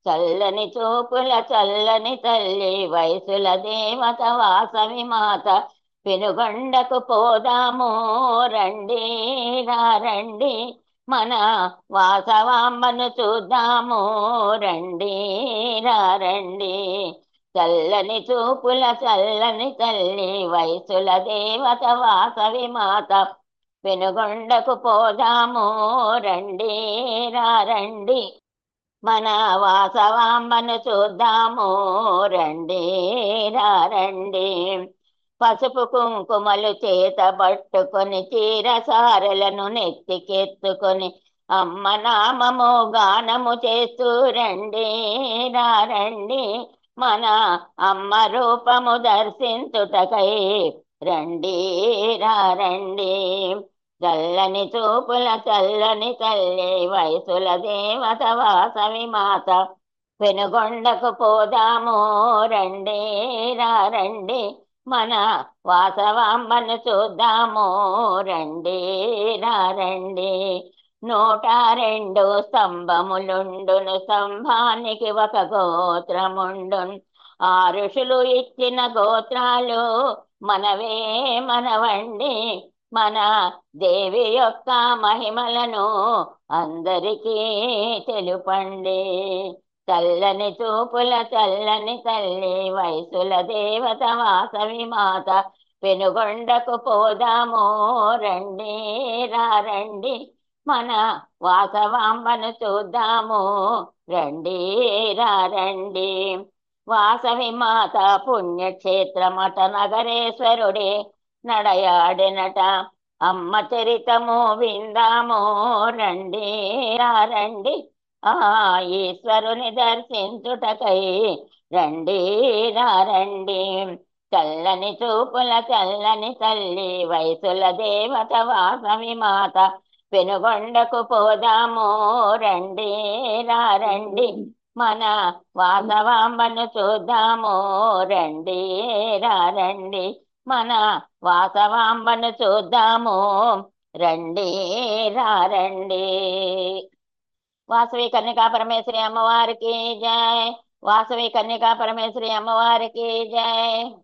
చల్లని చూపుల చల్లని తల్లి వయసుల దేవత వాసవి మాత పెనుగొండకు పోదాము రండి రా రండి మన వాసవామ్మను చూద్దాము రండి రా రండి చల్లని చూపుల చల్లని తల్లి వయసుల దేవత వాసవి మాత పెనుగొండకు పోదాము రండి రా రండి మన వాసవామ్మను చూద్దాము రండి రా రండి పసుపు కుంకుమలు చేత పట్టుకొని చీర సారలను నెత్తికెత్తుకొని అమ్మ నామము గానము చేస్తూ రండి రా రండి మన అమ్మ రూపము దర్శించుటకై రండి రా రండి చల్లని చూపుల చల్లని తల్లి వయసుల దేవత వాసవి మాత పెనుగొండకు పోదాము రండి రా రండి మన వాసవామ్మను చూద్దాము రండి రా రండి నూట రెండు స్తంభములుండును స్తంభానికి ఒక గోత్రముండును ఆ ఋషులు ఇచ్చిన గోత్రాలు మనవే మనవండి మన దేవి యొక్క మహిమలను అందరికీ తెలుపండి చల్లని చూపుల చల్లని తల్లి వయసుల దేవత వాసవి మాత పెనుగొండకు పోదాము రండి రా రండి మన వాసవాంబను చూద్దాము రండి రా రండి వాసవి మాత పుణ్యక్షేత్రమట నగరేశ్వరుడే నడయాడినట అమ్మ చరితము విందాము రండి రా రండి ఆ ఈశ్వరుని దర్శించుటకై రండి రా రండి చల్లని చూపుల చల్లని తల్లి వయసుల దేవత వాసవి మాత పెనుగొండకు పోదాము రండి రా రండి మన వాసవాంబను చూద్దాము రండి రా రండి మన వాసవాంబను చూద్దాము రండి రా రండి వాసవి కన్యకా పరమేశ్వరి అమ్మవారికి జై వాసవి కన్యకా పరమేశ్వరి అమ్మవారికి జై